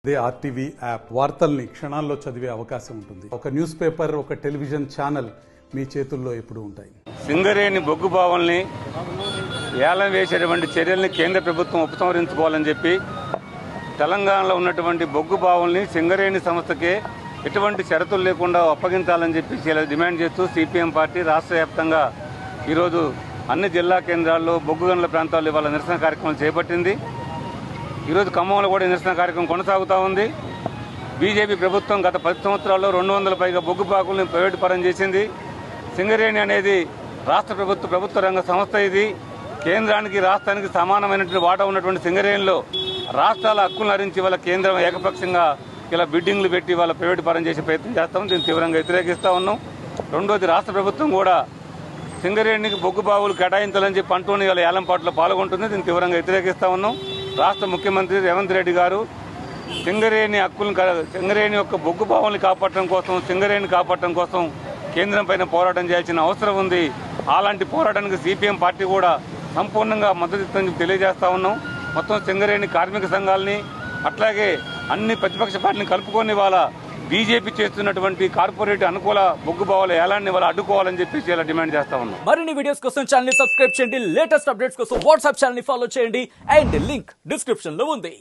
అదే RTV app వార్తల్ని క్షణాల్లో చదివే అవకాశం ఉంటుంది ఒక న్యూస్ పేపర్ ఒక టెలివిజన్ ఛానల్ మీ చేతుల్లో ఎప్పుడూ ఉంటాయి సింగరేణి బొగ్గు బావుల్ని ఏలం వేసేటువంటి చర్యల్ని కేంద్ర ప్రభుత్వం ఉపసంహరించుకోవాలని చెప్పి తెలంగాణలో ఉన్నటువంటి బొగ్గు బావుల్ని సింగరేణి సంస్థకే ఎటువంటి షరతులు లేకుండా అప్పగించాలని చెప్పి చాలా డిమాండ్ చేస్తూ సిపిఎం పార్టీ రాష్ట్ర వ్యాప్తంగా ఈరోజు అన్ని జిల్లా కేంద్రాల్లో బొగ్గు గనుల ప్రాంతాల్లో ఇవాళ నిరసన కార్యక్రమం చేపట్టింది ఈరోజు ఖమ్మంలో కూడా ఈ నిరసన కార్యక్రమం కొనసాగుతూ ఉంది బీజేపీ ప్రభుత్వం గత పది సంవత్సరాల్లో రెండు వందల పైగా బొగ్గు బాకుల్ని ప్రైవేటు పరం చేసింది సింగరేణి అనేది రాష్ట్ర ప్రభుత్వ ప్రభుత్వ రంగ సంస్థ ఇది కేంద్రానికి రాష్ట్రానికి సమానమైనటువంటి వాటా ఉన్నటువంటి సింగరేణిలో రాష్ట్రాల హక్కులను హరించి వాళ్ళ కేంద్రం ఏకపక్షంగా ఇలా బిడ్డింగ్లు పెట్టి వాళ్ళ ప్రైవేటు పరం చేసే ప్రయత్నం చేస్తాం దీన్ని తీవ్రంగా వ్యతిరేకిస్తూ ఉన్నాం రెండోది రాష్ట్ర ప్రభుత్వం కూడా సింగరేణికి బొగ్గు బావులు కేటాయించాలని చెప్పి అంటూనే వాళ్ళ ఏలంపాట్లో పాల్గొంటుంది దీన్ని తీవ్రంగా వ్యతిరేకిస్తా ఉన్నాం రాష్ట్ర ముఖ్యమంత్రి రేవంత్ రెడ్డి గారు సింగరేణి హక్కులను కా- సింగరేణి యొక్క బొగ్గు బావుల్ని కాపాడటం కోసం సింగరేణిని కాపాడటం కోసం కేంద్రం పైన పోరాటం చేయాల్సిన అవసరం ఉంది అలాంటి పోరాటానికి సిపిఎం పార్టీ కూడా సంపూర్ణంగా మద్దతు ఇస్తుందని చెప్పి తెలియజేస్తా ఉన్నాం మొత్తం సింగరేణి కార్మిక సంఘాలని అట్లాగే అన్ని ప్రతిపక్ష పార్టీని కలుపుకొని వాళ్ళ బీజేపీ చేస్తున్నటువంటి కార్పొరేట్ అనుకూల బొగ్గు బావుల ఏలాన్ని వాళ్ళు అడ్డుకోవాలని చెప్పి ఇలా డిమాండ్ చేస్తా ఉన్నాం మరిన్ని వీడియోస్ కోసం ఛానల్ ని సబ్స్క్రైబ్ చేయండి లేటెస్ట్ అప్డేట్స్ కోసం వాట్సాప్ ఛానల్ ని ఫాలో చేయండి అండ్ లింక్ డిస్క్రిప్షన్ లో ఉంది